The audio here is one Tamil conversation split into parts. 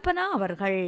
கல்பனா அவர்கள்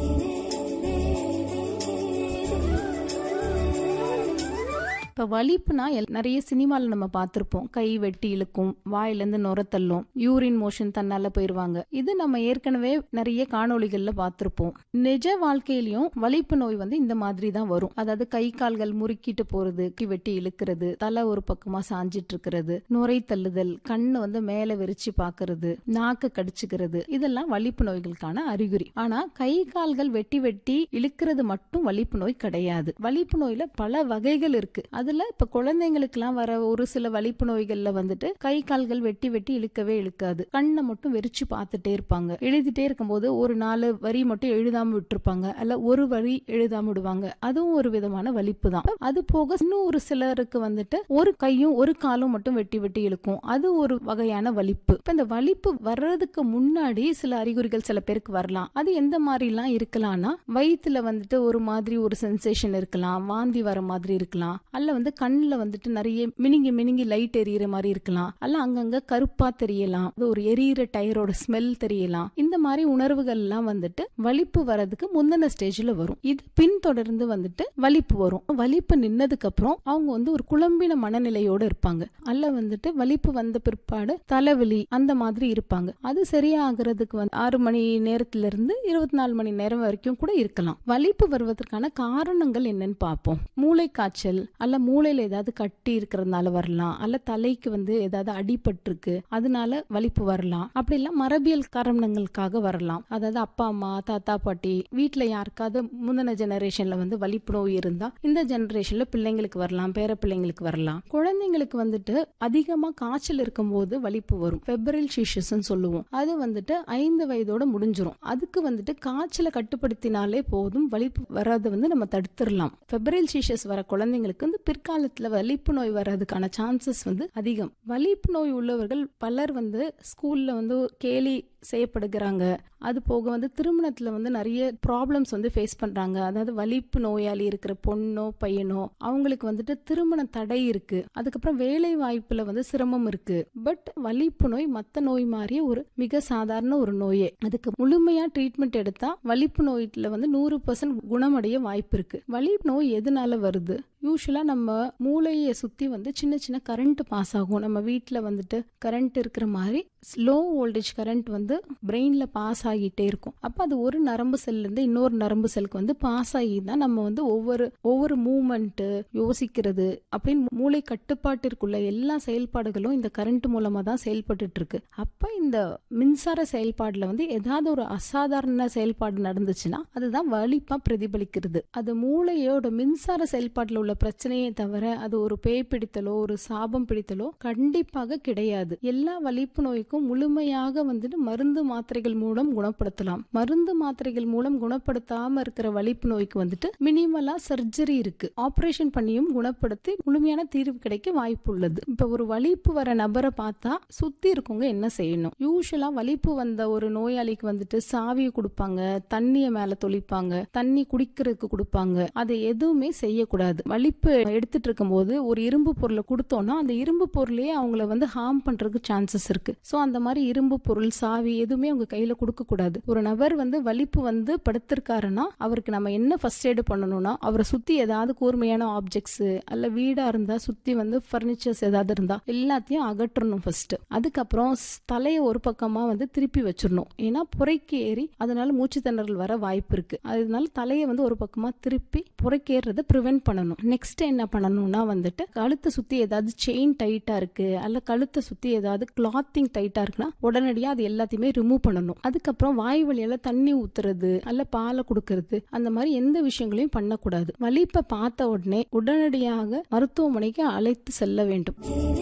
இப்போ வலிப்புனா எல்- நிறைய சினிமாவில் நம்ம பார்த்துருப்போம் கை வெட்டி இழுக்கும் வாயிலேருந்து நுரத்தள்ளும் யூரின் மோஷன் தன்னால போயிடுவாங்க இது நம்ம ஏற்கனவே நிறைய காணொளிகள்ல பார்த்துருப்போம் நிஜ வாழ்க்கையிலயும் வலிப்பு நோய் வந்து இந்த மாதிரி தான் வரும் அதாவது கை கால்கள் முறுக்கிட்டு போறது கை வெட்டி இழுக்கிறது தலை ஒரு பக்கமா சாஞ்சிட்டு இருக்கிறது நுரை தள்ளுதல் கண்ணு வந்து மேல விரிச்சு பார்க்கிறது நாக்கு கடிச்சுக்கிறது இதெல்லாம் வலிப்பு நோய்களுக்கான அறிகுறி ஆனா கை கால்கள் வெட்டி வெட்டி இழுக்கிறது மட்டும் வலிப்பு நோய் கிடையாது வலிப்பு நோயில பல வகைகள் இருக்கு அதுல இப்ப குழந்தைங்களுக்குலாம் வர ஒரு சில வலிப்பு நோய்கள்ல வந்துட்டு கை கால்கள் வெட்டி வெட்டி இழுக்கவே இழுக்காது கண்ணை மட்டும் வெறிச்சு பார்த்துட்டே இருப்பாங்க எழுதிட்டே இருக்கும்போது ஒரு நாலு வரி மட்டும் எழுதாம விட்டுருப்பாங்க அல்ல ஒரு வரி எழுதாம விடுவாங்க அதுவும் ஒரு விதமான வலிப்பு தான் அது போக இன்னும் ஒரு சிலருக்கு வந்துட்டு ஒரு கையும் ஒரு காலும் மட்டும் வெட்டி வெட்டி இழுக்கும் அது ஒரு வகையான வலிப்பு இப்ப இந்த வலிப்பு வர்றதுக்கு முன்னாடி சில அறிகுறிகள் சில பேருக்கு வரலாம் அது எந்த மாதிரிலாம் இருக்கலாம்னா வயித்துல வந்துட்டு ஒரு மாதிரி ஒரு சென்சேஷன் இருக்கலாம் வாந்தி வர மாதிரி இருக்கலாம் அல்ல வந்து கண்ணுல வந்துட்டு நிறைய மினுங்கி மினுங்கி லைட் எரியிற மாதிரி இருக்கலாம் அல்ல அங்கங்க கருப்பா தெரியலாம் அது ஒரு எரியிற டயரோட ஸ்மெல் தெரியலாம் இந்த மாதிரி உணர்வுகள் எல்லாம் வந்துட்டு வலிப்பு வரதுக்கு முந்தின ஸ்டேஜ்ல வரும் இது பின்தொடர்ந்து வந்துட்டு வலிப்பு வரும் வலிப்பு நின்னதுக்கு அப்புறம் அவங்க வந்து ஒரு குழம்பின மனநிலையோட இருப்பாங்க அல்ல வந்துட்டு வலிப்பு வந்த பிற்பாடு தலைவலி அந்த மாதிரி இருப்பாங்க அது சரியாகிறதுக்கு வந்து ஆறு மணி நேரத்துல இருந்து இருபத்தி நாலு மணி நேரம் வரைக்கும் கூட இருக்கலாம் வலிப்பு வருவதற்கான காரணங்கள் என்னன்னு பார்ப்போம் மூளை காய்ச்சல் அல்ல மூளையில ஏதாவது கட்டி இருக்கிறதுனால வரலாம் அல்ல தலைக்கு வந்து ஏதாவது அடிபட்டிருக்கு அதனால வலிப்பு வரலாம் அப்படி எல்லாம் மரபியல் காரணங்களுக்காக வரலாம் அதாவது அப்பா அம்மா தாத்தா பாட்டி வீட்ல யாருக்காவது முந்தின ஜெனரேஷன்ல வந்து வலிப்பு நோய் இருந்தா இந்த ஜெனரேஷன்ல பிள்ளைங்களுக்கு வரலாம் பேர பிள்ளைங்களுக்கு வரலாம் குழந்தைங்களுக்கு வந்துட்டு அதிகமா காய்ச்சல் இருக்கும்போது வலிப்பு வரும் ஃபெப்ரல் ஷிஷஸ்ன்னு சொல்லுவோம் அது வந்துட்டு ஐந்து வயதோட முடிஞ்சிரும் அதுக்கு வந்துட்டு காய்ச்சலை கட்டுப்படுத்தினாலே போதும் வலிப்பு வராத வந்து நம்ம தடுத்துடலாம் ஃபெப்ரல் ஷிஷஸ் வர குழந்தைங்களுக்கு வந்து பிற்காலத்துல வலிப்பு நோய் வர்றதுக்கான சான்சஸ் வந்து அதிகம் வலிப்பு நோய் உள்ளவர்கள் பலர் வந்து ஸ்கூல்ல வந்து கேலி செய்யப்படுகிறாங்க அது போக வந்து திருமணத்துல வந்து நிறைய ப்ராப்ளம்ஸ் வந்து ஃபேஸ் பண்றாங்க அதாவது வலிப்பு நோயாளி இருக்கிற பொண்ணோ பையனோ அவங்களுக்கு வந்துட்டு திருமண தடை இருக்கு அதுக்கப்புறம் வேலை வாய்ப்புல வந்து சிரமம் இருக்கு பட் வலிப்பு நோய் மத்த நோய் மாதிரியே ஒரு மிக சாதாரண ஒரு நோயே அதுக்கு முழுமையா ட்ரீட்மெண்ட் எடுத்தா வலிப்பு நோயில வந்து நூறு பர்சன்ட் குணமடைய வாய்ப்பு இருக்கு வலிப்பு நோய் எதனால வருது யூஸ்வலா நம்ம மூளையை சுத்தி வந்து சின்ன சின்ன கரண்ட் பாஸ் ஆகும் நம்ம வீட்ல வந்துட்டு கரண்ட் இருக்கிற மாதிரி ஸ்லோ வோல்டேஜ் கரண்ட் வந்து பிரெயின்ல பாஸ் ஆகிட்டே இருக்கும் அப்ப அது ஒரு நரம்பு செல்ல இருந்து இன்னொரு நரம்பு செல்லுக்கு வந்து பாஸ் ஆகி தான் நம்ம வந்து ஒவ்வொரு ஒவ்வொரு மூமெண்ட் யோசிக்கிறது அப்படின்னு மூளை கட்டுப்பாட்டிற்குள்ள எல்லா செயல்பாடுகளும் இந்த கரண்ட் மூலமா தான் செயல்பட்டுட்டு இருக்கு அப்ப இந்த மின்சார செயல்பாடுல வந்து ஏதாவது ஒரு அசாதாரண செயல்பாடு நடந்துச்சுன்னா அதுதான் வலிப்பா பிரதிபலிக்கிறது அது மூளையோட மின்சார செயல்பாட்டுல உள்ள பிரச்சனையே தவிர அது ஒரு பேய் பிடித்தலோ ஒரு சாபம் பிடித்தலோ கண்டிப்பாக கிடையாது எல்லா வலிப்பு நோய்க்கும் முழுமையாக வந்துட்டு மருந்து மாத்திரைகள் மூலம் குணப்படுத்தலாம் மருந்து மாத்திரைகள் மூலம் குணப்படுத்தாம இருக்கிற வலிப்பு நோய்க்கு வந்துட்டு மினிமலா சர்ஜரி இருக்கு ஆபரேஷன் பண்ணியும் குணப்படுத்தி முழுமையான தீர்வு கிடைக்க வாய்ப்பு உள்ளது இப்ப ஒரு வலிப்பு வர நபரை பார்த்தா சுத்தி இருக்கவங்க என்ன செய்யணும் யூஸ்வலா வலிப்பு வந்த ஒரு நோயாளிக்கு வந்துட்டு சாவியை கொடுப்பாங்க தண்ணிய மேல தொளிப்பாங்க தண்ணி குடிக்கிறதுக்கு கொடுப்பாங்க அதை எதுவுமே செய்யக்கூடாது வலிப்பு எடுத்துட்டு இருக்கும்போது ஒரு இரும்பு பொருளை கொடுத்தோம்னா அந்த இரும்பு பொருளே அவங்கள வந்து ஹார்ம் பண்றதுக்கு சான்சஸ் இருக்கு சோ அந்த மாதிரி இரும்பு பொருள் சாவி எதுவுமே அவங்க கையில கொடுக்க கூடாது ஒரு நபர் வந்து வலிப்பு வந்து படுத்திருக்காருன்னா அவருக்கு நம்ம என்ன ஃபர்ஸ்ட் எய்டு பண்ணணும்னா அவரை சுத்தி ஏதாவது கூர்மையான ஆப்ஜெக்ட்ஸ் அல்ல வீடா இருந்தா சுத்தி வந்து ஃபர்னிச்சர்ஸ் ஏதாவது இருந்தா எல்லாத்தையும் அகற்றணும் ஃபர்ஸ்ட் அதுக்கப்புறம் ஸ்- தலையை ஒரு பக்கமா வந்து திருப்பி வச்சிடணும் ஏன்னா புரைக்கு ஏறி அதனால மூச்சு திணறல் வர வாய்ப்பு இருக்கு அதனால தலையை வந்து ஒரு பக்கமா திருப்பி புரைக்கேறத ப்ரிவென்ட் பண்ணணும் நெக்ஸ்ட் என்ன பண்ணணும்னா வந்துட்டு கழுத்தை சுத்தி ஏதாவது செயின் டைட்டா இருக்கு அல்ல கழுத்தை சுத்தி ஏதாவது கிளாத்திங் டைட்டா இருக்குன்னா உடனடியா அது எல்லாத்தையுமே ரிமூவ் பண்ணணும் அதுக்கப்புறம் வாய் வழியால தண்ணி ஊத்துறது அல்ல பாலை கொடுக்கறது அந்த மாதிரி எந்த விஷயங்களையும் பண்ணக்கூடாது வலிப்பை பார்த்த உடனே உடனடியாக மருத்துவமனைக்கு அழைத்து செல்ல வேண்டும்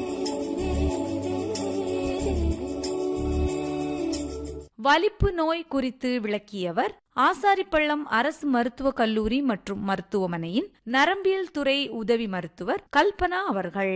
வலிப்பு நோய் குறித்து விளக்கியவர் ஆசாரிப்பள்ளம் அரசு மருத்துவக் கல்லூரி மற்றும் மருத்துவமனையின் நரம்பியல் துறை உதவி மருத்துவர் கல்பனா அவர்கள்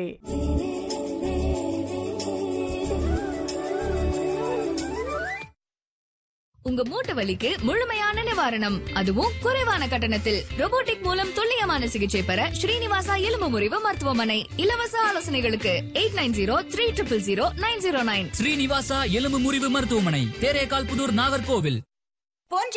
உங்க மூட்டு வலிக்கு முழுமையான நிவாரணம் அதுவும் குறைவான கட்டணத்தில் robotic மூலம் துல்லியமான சிகிச்சை பெற ஸ்ரீனிவாசா எலும்பு முறிவு மருத்துவமனை இலவச ஆலோசனைகளுக்கு eight nine zero three triple zero nine zero nine Srinivasa எலும்பு முறிவு மருத்துவமனை தேரேகால் புதூர் நாகர்கோவில்